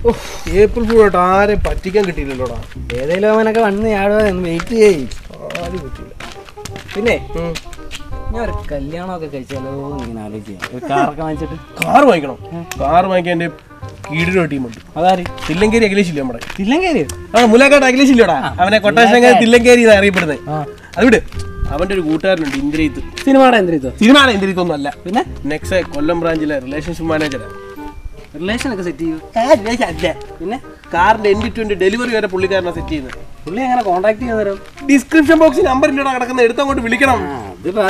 April full ആയിട്ട് ആരെയും പറ്റിക്കാൻ കിട്ടിയില്ലല്ലോടാ ഏതേലും അവനൊക്കെ വന്ന് ഞാടുക വെയിറ്റ് ചെയ്യ് ആരും പറ്റില്ല പിന്നെ ഞാൻ ഒരു കല്യാണമൊക്കെ കഴിച്ചാലോ എന്ന് ഇങ്ങനെ ആലോചിക്കാം ഒരു കാറൊക്കെ വാങ്ങിച്ചിട്ട് കാർ വാങ്ങിക്കണം കാർ വാങ്ങിക്കാൻ എൻ്റെ കീഴിലൊരു ടീമുണ്ട് അതാര് തില്ലങ്കേരി അഖിലേഷില്ലേ നമ്മുടെ തില്ലങ്കേരി ആ മുലാക്കാട് അഖിലേഷില്ലോടാ അവനെ കൊട്ടാശങ്ക തില്ലങ്കേരി എന്നാ അറിയപ്പെടുന്നത് ആ അത് വിട് അവന്റെ ഒരു കൂട്ടുകാരനുണ്ട് ഇന്ദ്രജിത്ത് സിനിമയുടെ എന്തിരിത്തോ സിനിമയാണ് ഇന്ദ്രജിത്ത് ഒന്നും അല്ല പിന്നെ നെക്സ്റ്റ് കൊല്ലം ബ്രാഞ്ചിലെ റിലേഷൻഷിപ്പ് മാനേജറാണ് റിലേഷൻ ഒക്കെ സെറ്റ് ചെയ്യൂ പിന്നെ കാറിന്റെ എൻഡി ടു എൻഡ് ഡെലിവറി വരെ പുള്ളിക്കാരനെ സെറ്റ് ചെയ്യുന്നത് പുള്ളി എങ്ങനെ കോണ്ടാക്ട് ചെയ്യാൻ തരും ഡിസ്ക്രിപ്ഷൻ ബോക്സിൽ നമ്പർ ഇല്ലടാ കിടക്കുന്ന എടുത്തങ്ങോട്ട് വിളിക്കണം ആ അത് പറ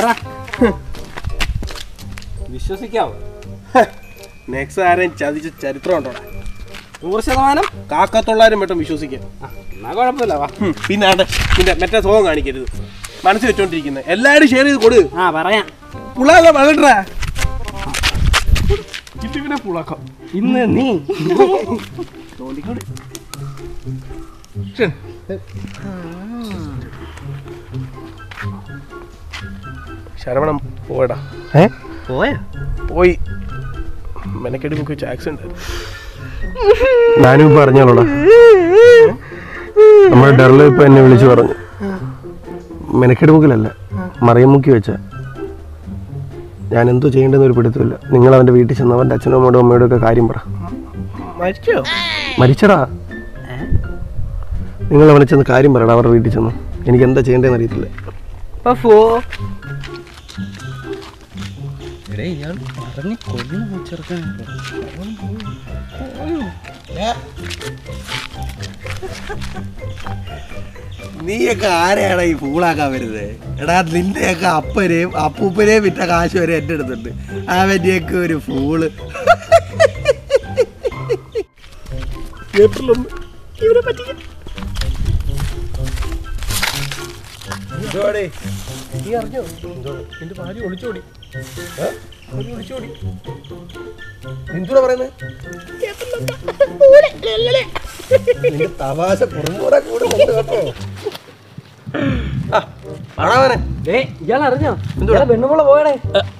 വിശ്വസിക്കാവോ നെക്സ്റ്റ് ആരെയും ചതിച്ച ചരിത്രം ഉണ്ടോടാ നൂറ് ശതമാനം കാക്കത്തൊള്ളായിരം വട്ടം വിശ്വസിക്കാം ആ, എന്നാ കുഴപ്പമില്ല വാ ഹും, പിന്നെ ആണ്ടെ, പിന്നെ മറ്റേ സോങ് കാണിക്കരുത് മനസ്സിൽ വെച്ചോണ്ടിരിക്കുന്നത് എല്ലാവരും ഷെയർ ചെയ്ത് കൊടു ആ പറയാം പുള്ളാക്ക വളരട്ടാ ഇതിങ്ങനെ പുളാക്കാം ഇന്ന് നീ ശരവണം പോയടാ ഏ പോയാ പോയി മെനക്കെടി നമുക്ക് വെച്ച് ആക്സിഡന്റ് ഞാനും ഇപ്പൊ അറിഞ്ഞോളൂടാ നമ്മുടെ ഡെറിൽ ഇപ്പൊ എന്നെ വിളിച്ചു പറഞ്ഞു മെനക്കെട് മുക്കിലല്ല മറിയമുക്കി വെച്ച ഞാൻ എന്തോ ചെയ്യേണ്ടെന്ന് ഒരു പിടുത്തമില്ല നിങ്ങൾ അവന്റെ വീട്ടിൽ ചെന്ന് അവന്റെ അച്ഛനും അമ്മയോടും അമ്മയോടും ഒക്കെ കാര്യം പറ മരിച്ചോ മരിച്ചടാ നിങ്ങൾ അവനെ ചെന്ന് കാര്യം പറയടാ അവരുടെ വീട്ടിൽ ചെന്ന് എനിക്ക് എന്താ ചെയ്യേണ്ടതെന്ന് അറിയത്തില്ല പോ എടേ ഇയാൾ പറഞ്ഞ് കൊല്ലുന്ന ചെറുക്കാൻ നീയൊക്കെ ആരെയാണ് ഈ ഫൂളാക്കാൻ വരുന്നത് എടാ നിന്റെയൊക്കെ അപ്പനെയും അപ്പൂപ്പനെയും വിറ്റ കാശ് വരെ എൻ്റെ അടുത്തുണ്ട് അവൻ്റെയൊക്കെ ഒരു ഫൂള് ഏപ്രിൽ ഒന്ന് ഇവരെ പറ്റിക്കും നീ അറിഞ്ഞോ എന്റെ ഭാര്യ ഒളിച്ചോടി ഏ? ഭാര്യ ഒളിച്ചോടി എന്തുവാ പറയുന്നത് നിന്റെ തമാശ പുറമൂടെ കൂടെ കൊണ്ട് കേട്ടോ ആ പണവനെ ഡേ ഇയാൾ അറിഞ്ഞോ ഇയാളെ പെണ്ണുമുള്ള പോയടേ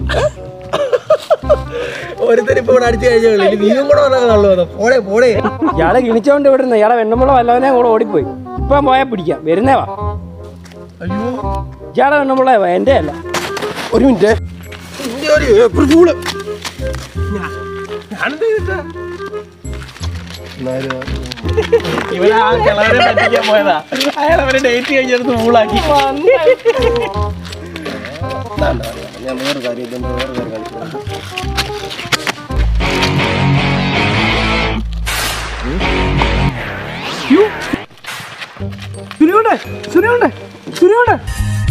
ഒരുത്തരിപ്പോ ഇവിടെ അടിച്ചു കഴിഞ്ഞാൽ ഇനി നീയും കൂടെ വന്നോ പോടെ പോടെ ഇയാളെ കിണിച്ചോണ്ട് ഇവിടെ ഇരുന്ന് ഇയാളെ പെണ്ണുമുള്ള വല്ലവനെ കൂടെ ഓടിപ്പോയി ഇപ്പം പോയാൽ പിടിക്കാം വരുന്നേ വാ അയ്യോ ഇയാളെ പെണ്ണുമുള്ള എന്റെ അല്ല ഒരു മിനിറ്റ് ഇന്റെ ഒരു ഏപ്രിൽ ഫൂള് ഞാനെന്ത് ചെയ്തിട്ടാ ഇവനാ കിളവരെ പറ്റിക്കാൻ പോയതാ അയാൾ അവരെ ഡേറ്റ് കഴിഞ്ഞെടുത്ത് ഫൂളാക്കി ഞാൻ വേറെ കാര്യം ഇതുണ്ട് വേറെ കാര്യം കാണിച്ചു സുനിയുണ്ട് സുനിയുണ്ട് സുനിയുണ്ട്